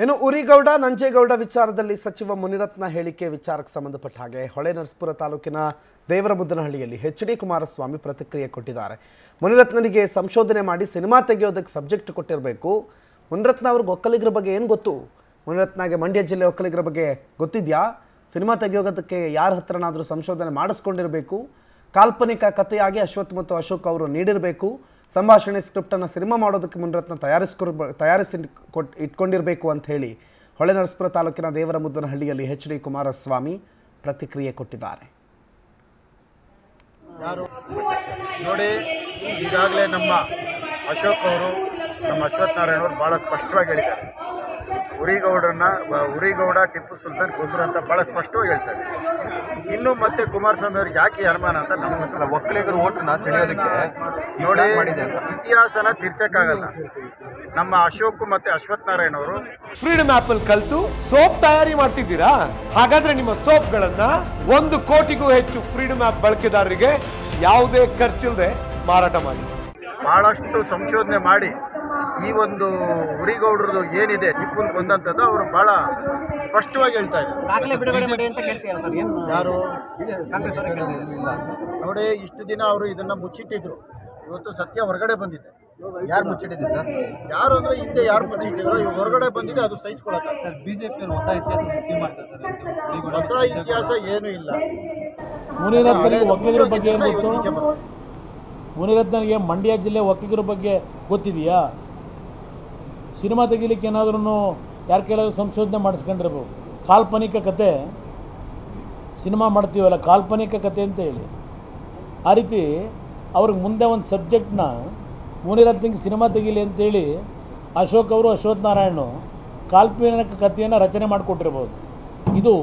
ಇನ್ನು ಉರಿಗೌಡ ನಂಜೇಗೌಡ ವಿಚಾರದಲ್ಲಿ ಸಚಿವ ಮುನಿರತ್ನ ಹೇಳಿಕೆ ವಿಚಾರಕ್ಕೆ ಸಂಬಂಧಪಟ್ಟ ಹಾಗೆ ಹೊಳೆ ನರಸೀಪುರ ತಾಲೂಕಿನ ದೇವರಮುದ್ದನಹಳ್ಳಿಯಲ್ಲಿ ಎಚ್ ಡಿ ಕುಮಾರಸ್ವಾಮಿ ಪ್ರತಿಕ್ರಿಯೆ ಕೊಟ್ಟಿದ್ದಾರೆ ಮುನಿರತ್ನನಿಗೆ ಸಂಶೋಧನೆ ಮಾಡಿ ಸಿನಿಮಾ ತೆಗೆಯೋದಕ್ಕೆ ಸಬ್ಜೆಕ್ಟ್ ಕೊಟ್ಟಿರಬೇಕು ಮುನಿರತ್ನ ಅವ್ರಿಗೆ ಒಕ್ಕಲಿಗರ ಬಗ್ಗೆ ಏನು ಗೊತ್ತು ಮುನಿರತ್ನಗೆ ಮಂಡ್ಯ ಜಿಲ್ಲೆ ಒಕ್ಕಲಿಗರ ಬಗ್ಗೆ ಗೊತ್ತಿದೆಯಾ ಸಿನಿಮಾ ತೆಗೆಯೋದಕ್ಕೆ ಯಾರ ಹತ್ರನಾದರೂ ಸಂಶೋಧನೆ ಮಾಡಿಸ್ಕೊಂಡಿರಬೇಕು ಕಾಲ್ಪನಿಕ ಕಥೆಯಾಗಿ ಅಶ್ವಥ್ ಮತ್ತು ಅಶೋಕ್ ಅವರು ನೀಡಿರಬೇಕು ಸಂಭಾಷಣೆ ಸ್ಕ್ರಿಪ್ಟನ್ನು ಸಿನಿಮಾ ಮಾಡೋದಕ್ಕೆ ಮುನಿರತ್ನ ತಯಾರಿಸ್ಕೊರ್ ತಯಾರಿಸಿ ಕೊಟ್ ಇಟ್ಕೊಂಡಿರಬೇಕು ಅಂತ ಹೇಳಿ ಹೊಳೆ ನರಸೀಪುರ ತಾಲೂಕಿನ ದೇವರಮುದ್ದನಹಳ್ಳಿಯಲ್ಲಿ ಎಚ್ ಡಿ ಕುಮಾರಸ್ವಾಮಿ ಪ್ರತಿಕ್ರಿಯೆ ಕೊಟ್ಟಿದ್ದಾರೆ ಯಾರು ನೋಡಿ ಈಗಾಗಲೇ ನಮ್ಮ ಅಶೋಕ್ ಅವರು ನಮ್ಮ ಅಶ್ವಥ್ ನಾರಾಯಣ ಅವರು ಭಾಳ ಸ್ಪಷ್ಟವಾಗಿ ಹೇಳಿದ್ದಾರೆ ಉರಿಗೌಡರನ್ನ ವ- ಉರಿಗೌಡ ಟಿಪ್ಪು ಸುಲ್ತಾನ್ ಕೊಂದ್ರು ಅಂತ ಭಾಳ ಸ್ಪಷ್ಟವಾಗಿ ಹೇಳ್ತಾರೆ ಇನ್ನು ಮತ್ತೆ ಕುಮಾರಸ್ವಾಮಿ ಅವ್ರಿಗೆ ಯಾಕೆ ಈ ಅನುಮಾನ ಅಂತ ನಮ್ಗೆ ಗೊತ್ತಿಲ್ಲ ಒಕ್ಕಲಿಗರ ಓಟನ್ನ ತಿಳಿಯೋದಕ್ಕೆ ನೋಡಿ ಮಾಡಿದೆ ಅಂತ ಇತಿಹಾಸನ ತಿರ್ಚಕ್ಕಾಗಲ್ಲ ನಮ್ಮ ಅಶೋಕ್ ಮತ್ತೆ ಅಶ್ವಥ್ ನಾರಾಯಣ ಅವರು ಫ್ರೀಡಮ್ ಆಪ್ ಅಲ್ಲಿ ಕಲ್ತು ಸೋಪ್ ತಯಾರಿ ಮಾಡ್ತಿದ್ದೀರಾ ಹಾಗಾದ್ರೆ ನಿಮ್ಮ ಸೋಪ್ಗಳನ್ನ ಒಂದು ಕೋಟಿಗೂ ಹೆಚ್ಚು ಫ್ರೀಡಮ್ ಆಪ್ ಬಳಕೆದಾರರಿಗೆ ಯಾವುದೇ ಖರ್ಚಿಲ್ಲದೆ ಮಾರಾಟ ಮಾಡಿ ಭಾಳಷ್ಟು ಸಂಶೋಧನೆ ಮಾಡಿ ಈ ಒಂದು ಉರಿಗೌಡ್ರದ್ದು ಏನಿದೆ ಟಿಪ್ಪುನ್ ಕೊಂದಂಥದ್ದು ಅವರು ಭಾಳ ಸ್ಪಷ್ಟವಾಗಿ ಹೇಳ್ತಾ ಇದ್ದಾರೆ ದಾಖಲೆ ಬಿಡುಗಡೆ ಮಾಡಿ ಅಂತ ಕೇಳ್ತೀರಾ ಸರ್ ಏನು ಯಾರು ಕಾಂಗ್ರೆಸ್ ಅವರು ಇಲ್ಲ ನೋಡಿ ಇಷ್ಟು ದಿನ ಅವರು ಇದನ್ನ ಮುಚ್ಚಿಟ್ಟಿದ್ರು ಇವತ್ತು ಸತ್ಯ ಹೊರಗಡೆ ಬಂದಿದೆ ಯಾರು ಮುಚ್ಚಿಟ್ಟಿದ್ದೆ ಸರ್ ಯಾರು ಅಂದ್ರೆ ಹಿಂದೆ ಯಾರು ಮುಚ್ಚಿಟ್ಟಿದ್ರು ಇವಾಗ ಹೊರಗಡೆ ಬಂದಿದೆ ಅದು ಸಹಿಸ್ಕೊಳಕ ಸರ್ ಬಿಜೆಪಿ ಹೊಸ ಇತಿಹಾಸ ಸೃಷ್ಟಿ ಮಾಡ್ತಾ ಇದ್ದಾರೆ ಹೊಸ ಇತಿಹಾಸ ಏನೂ ಇಲ್ಲ ಮುನಿರತ್ನನಿಗೆ ಒಕ್ಕಲಿಗರ ಬಗ್ಗೆ ಏನು ಇವತ್ತು ಗೊತ್ತು ಈಚೆ ಬರುತ್ತೆ. ಮುನಿರತ್ನನಿಗೆ ಮಂಡ್ಯ ಜಿಲ್ಲೆ ಒಕ್ಕಲಿಗರ ಬಗ್ಗೆ ಗೊತ್ತಿದೆಯಾ ಸಿನಿಮಾ ತೆಗಿಲಿಕ್ಕೆ ಏನಾದ್ರೂ ಯಾರ ಕೈಲಾದ್ರೂ ಸಂಶೋಧನೆ ಮಾಡಿಸ್ಕೊಂಡಿರ್ಬೇಕು ಕಾಲ್ಪನಿಕ ಕತೆ ಸಿನಿಮಾ ಮಾಡ್ತೀವಲ್ಲ ಕಾಲ್ಪನಿಕ ಕತೆ ಅಂತ ಹೇಳಿ ಆ ರೀತಿ ಅವ್ರಿಗೆ ಮುಂದೆ ಒಂದು ಸಬ್ಜೆಕ್ಟ್ನ ಮುನಿರತ್ನಿಗೆ ಸಿನಿಮಾ ತೆಗೀಲಿ ಅಂತೇಳಿ ಅಶೋಕ್ ಅವರು ಅಶ್ವಥ್ ನಾರಾಯಣ ಕಾಲ್ಪನಿಕ ಕಥೆಯನ್ನು ರಚನೆ ಮಾಡಿಕೊಟ್ಟಿರ್ಬೋದು ಇದು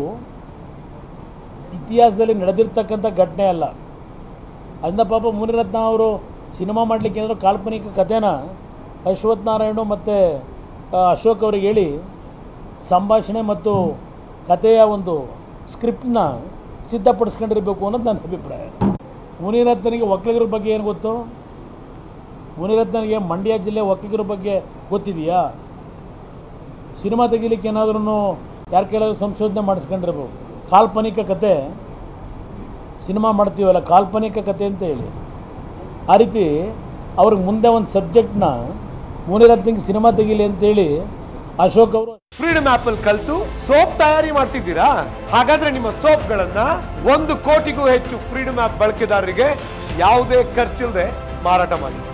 ಇತಿಹಾಸದಲ್ಲಿ ನಡೆದಿರ್ತಕ್ಕಂಥ ಘಟನೆ ಅಲ್ಲ ಅದನ್ನ ಪಾಪ ಮುನಿರತ್ನ ಅವರು ಸಿನಿಮಾ ಮಾಡಲಿಕ್ಕೆ ಏನಾದರೂ ಕಾಲ್ಪನಿಕ ಕಥೆನ ಅಶ್ವಥ್ ನಾರಾಯಣ ಮತ್ತು ಅಶೋಕ್ ಅವ್ರಿಗೆ ಹೇಳಿ ಸಂಭಾಷಣೆ ಮತ್ತು ಕಥೆಯ ಒಂದು ಸ್ಕ್ರಿಪ್ಟ್ನ ಸಿದ್ಧಪಡಿಸ್ಕೊಂಡಿರಬೇಕು ಅನ್ನೋದು ನನ್ನ ಅಭಿಪ್ರಾಯ ಮುನಿರತ್ನನಿಗೆ ಒಕ್ಕಲಿಗರ ಬಗ್ಗೆ ಏನು ಗೊತ್ತು ಮುನಿರತ್ನನಿಗೆ ಮಂಡ್ಯ ಜಿಲ್ಲೆ ಒಕ್ಕಲಿಗರ ಬಗ್ಗೆ ಗೊತ್ತಿದೆಯಾ ಸಿನಿಮಾ ತೆಗಿಲಿಕ್ಕೆ ಏನಾದ್ರೂ ಯಾರ ಕೈಲಾದ್ರೂ ಸಂಶೋಧನೆ ಮಾಡಿಸ್ಕೊಂಡಿರ್ಬೇಕು ಕಾಲ್ಪನಿಕ ಕತೆ ಸಿನಿಮಾ ಮಾಡ್ತೀವಲ್ಲ ಕಾಲ್ಪನಿಕ ಕತೆ ಅಂತ ಹೇಳಿ ಆ ರೀತಿ ಅವ್ರಿಗೆ ಮುಂದೆ ಒಂದು ಸಬ್ಜೆಕ್ಟ್ನ ಮುನಿರತ್ನಿಗೆ ಸಿನಿಮಾ ತೆಗೀಲಿ ಅಂತೇಳಿ ಅಶೋಕ್ ಅವರು ಫ್ರೀಡಮ್ ಆಪ್ ಅಲ್ಲಿ ಕಲ್ತು ಸೋಪ್ ತಯಾರಿ ಮಾಡ್ತಿದ್ದೀರಾ ಹಾಗಾದ್ರೆ ನಿಮ್ಮ ಸೋಪ್ಗಳನ್ನ ಒಂದು ಕೋಟಿಗೂ ಹೆಚ್ಚು ಫ್ರೀಡಮ್ ಆಪ್ ಬಳಕೆದಾರರಿಗೆ ಯಾವುದೇ ಖರ್ಚಿಲ್ಲದೆ ಮಾರಾಟ ಮಾಡಿ